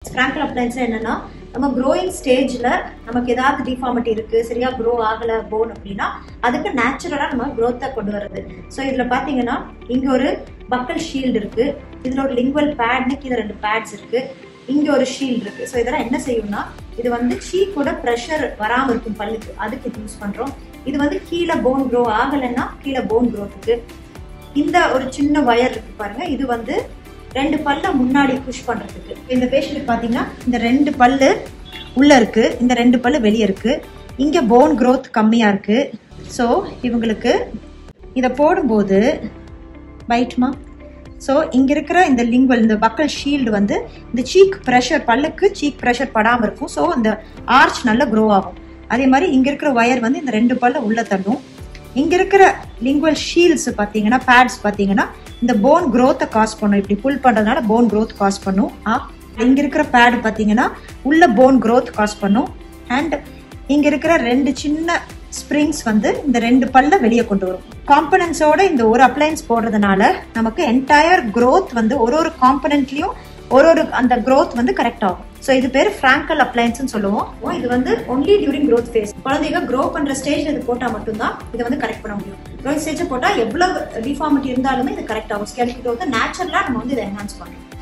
ஃப்ராங்கல் appliance என்னன்னா நம்ம growing ஸ்டேஜ்ல நமக்கு ஏதாவது டிஃபார்மிட்டி இருக்கு சரியா க்ரோ ஆகல போன் அப்படின்னா அதுக்கு நேச்சுரலா நம்ம growth-அ கொண்டு வர்றது ஸோ இதுல பாத்தீங்கன்னா இங்க ஒரு பக்கல் ஷீல்டு இருக்கு இதுல ஒரு லிங்குவல் பேட்னு கீழே ரெண்டு பேட்ஸ் இருக்கு இங்க ஒரு ஷீல்டு இருக்கு ஸோ இதெல்லாம் என்ன செய்யும்னா இது வந்து சீக்கோட ப்ரெஷர் வராம இருக்கும் பல்லுக்கு அதுக்கு இது யூஸ் பண்றோம் இது வந்து கீழே போன் க்ரோ ஆகலைன்னா கீழே போன் க்ரோத்துக்கு இந்த ஒரு சின்ன வயர் இருக்கு பாருங்க இது வந்து ரெண்டு பல்ல முன்னாடி புஷ் பண்றதுக்கு இந்த பேஷண்ட்டுக்கு பாத்தீங்கன்னா இந்த ரெண்டு பல்லு உள்ள இருக்கு இந்த ரெண்டு பல்லு வெளியே இருக்கு இங்க போன் growth கம்மியா இருக்கு ஸோ இவங்களுக்கு இதை போடும்போது பைட்மா ஸோ இங்க இருக்கிற இந்த லிங்குவல் இந்த பக்கல் ஷீல்டு வந்து இந்த சீக் ப்ரெஷர் பல்லுக்கு சீக் ப்ரெஷர் படாம இருக்கும் ஸோ இந்த ஆர்ச் நல்லா க்ரோ ஆகும் அதே மாதிரி இங்க இருக்கிற ஒயர் வந்து இந்த ரெண்டு பல்ல உள்ள தள்ளும் இங்க இருக்கிற லிங்குவல் ஷீல்ட்ஸ் பாத்தீங்கன்னா பேட்ஸ் பாத்தீங்கன்னா இந்த போன் growth காஸ் பண்ணும் இப்படி புல் பண்றதுனால போன் growth காஸ் பண்ணும் ஆ இங்க இருக்கிற பேட் பாத்தீங்கன்னா உள்ள போன் growth காஸ் பண்ணும் அண்ட் இங்க இருக்கிற ரெண்டு சின்ன ஸ்ப்ரிங்ஸ் வந்து இந்த ரெண்டு பல்ல வெளியே கொண்டு வரும் காம்பனன்ஸோட இந்த ஒரு அப்ளைன்ஸ் போடுறதுனால நமக்கு என்டையர் growth வந்து ஒரு ஒரு காம்பனன்ட்லயும் ஒரு ஒரு அந்த growth வந்து கரெக்ட் ஆகும் ஸோ இது பேர் ஃப்ராங்கல் அப்ளைன்ஸ் சொல்லுவோம் இது வந்து ஒன்லி டியூரிங் growth ஃபேஸ் குழந்தைங்க க்ரோ பண்ற ஸ்டேஜ் இது போட்டா மட்டும்தான் இதை வந்து கரெக்ட் பண்ண முடியும் க்ரோத் ஸ்டேஜ் போட்டா எவ்வளவு டிஃபார்மிட்டி இருந்தாலுமே இது கரெக்ட் ஆகும் ஸ்கெலிட்டி growth நேச்சுரலா நம்ம வந்து இதை என்ஹான்ஸ் பண்றோம்